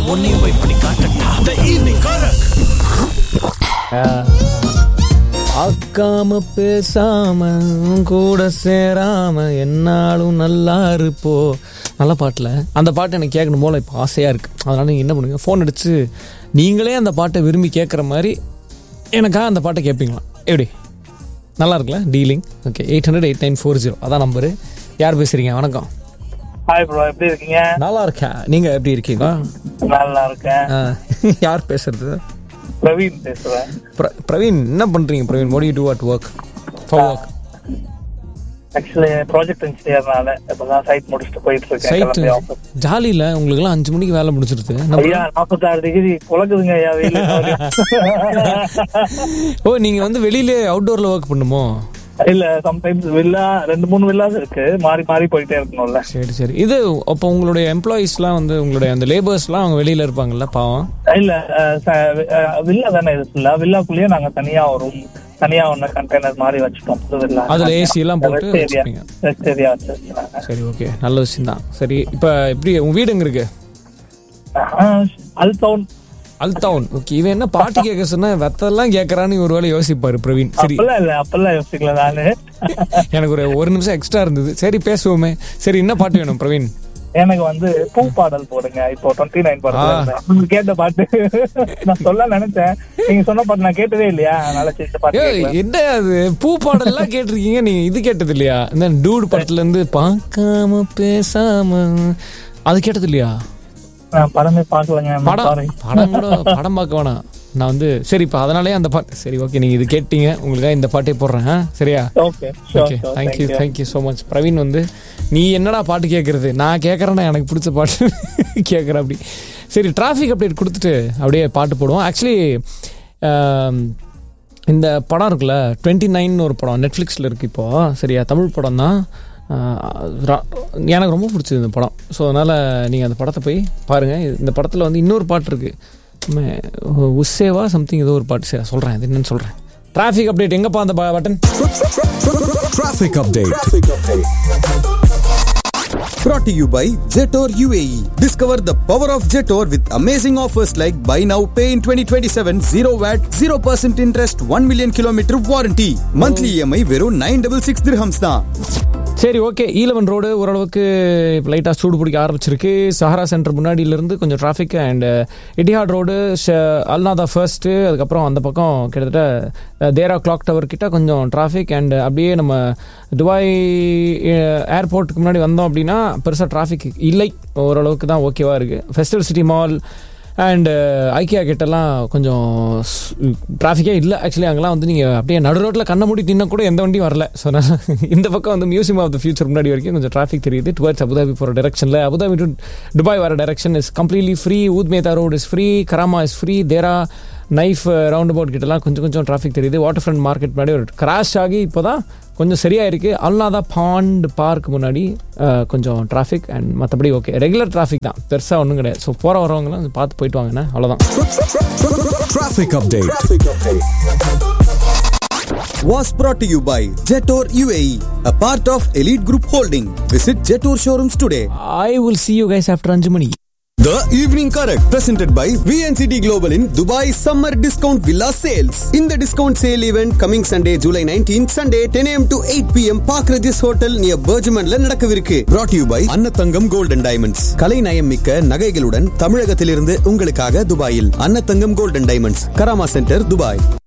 உன்னையும் போய் பண்ணி காட்டட்டா த ஈவினிங் காரக் பார்க்காம பேசாம கூட சேராம என்னாலும் நல்லா இருப்போ நல்ல பாட்டில் அந்த பாட்டு எனக்கு கேட்கணும் போல இப்போ ஆசையாக இருக்குது அதனால் நீங்கள் என்ன பண்ணுங்கள் ஃபோன் அடித்து நீங்களே அந்த பாட்டை விரும்பி கேட்குற மாதிரி எனக்காக அந்த பாட்டை கேட்பீங்களா எப்படி நல்லா இருக்குல்ல dealing okay eight hundred eight nine four zero அதான் நம்பரு யார் பேசுகிறீங்க வணக்கம் ஹாய் ப்ரோ எப்படி இருக்கீங்க நல்லா இருக்கேன் நீங்கள் எப்படி இருக்கீங்க நல்லா இருக்கேன் ஆ, யார் பேசுறது பிரவீன் பேசுறேன் பிர- பிரவீன் என்ன பண்ணுறீங்க Praveen what do you do at work for work actually project இன்ஜினியர்னால இப்பதான் சைட் முடிச்சுட்டு போயிட்டு இருக்கேன் சைட்டு கிளம்பி ஆஃபீஸ் ஜாலியில் உங்களுக்குலாம் அஞ்சு மணிக்கு வேலை முடிச்சிருது நம்ம- ஐயா நாற்பத்தாறு டிகிரி குழக்குதுங்க ஐயா வெயில் ஓ நீங்க வந்து வெளியில அவுட்டோர்ல ஒர்க் பண்ணுமோ இல்ல சம்டைம்ஸ் வில்லா ரெண்டு மூணு வில்லாஸ் இருக்கு மாறி மாறி போயிட்டே இருக்கணும்ல சரி சரி இது அப்போ உங்களுடைய எம்ப்ளாயீஸ்லாம் வந்து உங்களுடைய அந்த லேபர்ஸ்லாம் அவங்க வெளியில இருப்பாங்கல்ல பாவம் இல்ல வில்லா தானே இது ஃபுல்லா வில்லாக்குள்ளேயே நாங்க தனியா ஒரு room, தனியா ஒண்ணு கண்டெய்னர் மாதிரி வச்சுட்டோம் புது வில்லா அதுல ஏசி எல்லாம் போட்டு ரெஸ்ட் ஏரியா வச்சுப்பீங்க ரெஸ்ட் ஏரியா வச்சிருக்காங்க சரி ஓகே நல்ல விஷயம் தான் சரி இப்போ எப்படி உங்க வீடு எங்க இருக்கு அல்டவுன் அல்டவுன் ஓகே இவன் என்ன பாட்டு கேட்க சொன்னா வெத்தெல்லாம் கேட்கறான்னு ஒரு வேளை யோசிப்பாரு பிரவீன் சரி அப்பெல்லாம் இல்ல அப்பெல்லாம் யோசிக்கல நானு எனக்கு ஒரு ஒரு நிமிஷம் எக்ஸ்ட்ரா இருந்தது சரி பேசுவோமே சரி என்ன பாட்டு வேணும் பிரவீன் எனக்கு வந்து பூ பாடல் போடுங்க இப்போ டுவெண்ட்டி நைன் பாடல் நீங்க கேட்ட பாட்டு நான் சொல்ல நினைச்சேன் நீங்க சொன்ன பாட்டு நான் கேட்டதே இல்லையா அதனால சரி இந்த பாட்டு ஏய், கேட்கலாம். என்ன அது பூ பாடல்லாம் கேட்டிருக்கீங்க நீங்க இது கேட்டது இல்லையா இந்த டூடு படத்துல இருந்து பார்க்காம பேசாம அது கேட்டது இல்லையா நான் படமே பாக்கலங்க படம் சாரி படம் கூட படம் பார்க்க வேணாம் நான் வந்து சரி இப்போ அதனாலே அந்த பாட்டு சரி ஓகே நீங்க இது கேட்டீங்க உங்களுக்காக இந்த பாட்டே போடுறேன் ஆ? சரியா okay okay thank you thank you so much Praveen வந்து நீ என்னடா பாட்டு கேட்கறது நான் கேட்குறேன்னா எனக்கு பிடிச்ச பாட்டு கேட்குறேன் அப்படி சரி டிராஃபிக் அப்டேட் கொடுத்துட்டு அப்படியே பாட்டு போடுவோம் ஆக்சுவலி இந்த படம் இருக்குல்ல டுவெண்ட்டி நைன் ஒரு படம் நெட்ஃப்ளிக்ஸில் இருக்குது இப்போ சரியா தமிழ் படம் தான் எனக்கு ரொம்ப பிடிச்சது இந்த படம் ஸோ அதனால் நீங்கள் அந்த படத்தை போய் பாருங்கள் இந்த படத்தில் வந்து இன்னொரு பாட்டு இருக்குது உஸ்ஸேவா சம்திங் ஏதோ ஒரு பாட்டு சரி சொல்கிறேன் இது என்னன்னு சொல்கிறேன் டிராஃபிக் அப்டேட் எங்கப்பா அந்த button Traffic update. Brought to you by Jetor UAE. Discover the power of Jetor with amazing offers like buy now, pay in 2027, 0 VAT, 0% interest, 1 million kilometer warranty. Monthly EMI வெறும் 966 dirhams தான். சரி okay ஈலவன் road ஓரளவுக்கு இப்போ லைட்டாக சூடு பிடிக்க ஆரம்பிச்சிருக்கு சஹரா centre முன்னாடியிலேருந்து கொஞ்சம் traffic and Etihad road Al Nahda first அதுக்கப்புறம் அந்த பக்கம் கிட்டத்தட்ட அஹ், தேரா கிளாக் டவர் கிட்ட கொஞ்சம் டிராஃபிக் அண்ட் அப்படியே நம்ம துபாய் ஏர்போர்ட்டுக்கு முன்னாடி வந்தோம் அப்படின்னா பெருசாக டிராஃபிக் இல்லை ஓரளவுக்கு தான் ஓகேவா இருக்குது festival city mall and IKEA கிட்டலாம் கொஞ்சம் டிராஃபிக்கே இல்லை ஆக்சுவலி அங்கெல்லாம் வந்து நீங்கள் அப்படியே நடு ரோட்டில் கண்ணை மூடி தின்ன கூட எந்த வண்டியும் வரல ஸோ நான் இந்த பக்கம் வந்து மியூசியம் ஆஃப் த ஃபியூச்சர் முன்னாடி வரைக்கும் கொஞ்சம் டிராஃபிக் தெரியுது டுவர்ட்ஸ் அபுதாபி போகிற டெரெக்ஷனில் அபுதாபி டு துபாய் வர direction is completely free Oud Metha road is free Karama is free Deira Naif roundabout கிட்டலாம் கொஞ்சம் கொஞ்சம் டிராஃபிக் தெரியுது வாட்டர் ஃப்ரண்ட் மார்க்கெட் முன்னாடி ஒரு கிராஷ் ஆகி இப்போ தான் கொஞ்சம் சரியாக இருக்குது அல்நாதா பாண்ட் பார்க் முன்னாடி அஹ், கொஞ்சம் டிராஃபிக் அண்ட் மற்றபடி ஓகே ரெகுலர் டிராஃபிக் தான் பெருசாக ஒன்றும் கிடையாது ஸோ போகிற வரவங்களாம் கொஞ்சம் பார்த்து போயிட்டு வாங்கண்ணே அவ்வளோதான் Traffic update. Was brought to you by Jetor UAE, a part of Elite Group Holding. Visit Jetor showrooms today. I will see you guys after அஞ்சு மணி The Evening Correct, presented by VNCT Global in Dubai Summer Discount Villa Sales. In the discount sale event coming Sunday, July 19th, Sunday 10 a.m. to 8 p.m. Park Regis Hotel near Bergmanல நடக்கவிருக்கு. Brought to you by அன்னத்தங்கம் Gold and Diamonds. கலை நயம் மிக்க நகைகளுடன் தமிழகத்திலிருந்து உங்களுக்காக துபாயில் அன்னத்தங்கம் Gold and Diamonds, Karama centre, Dubai.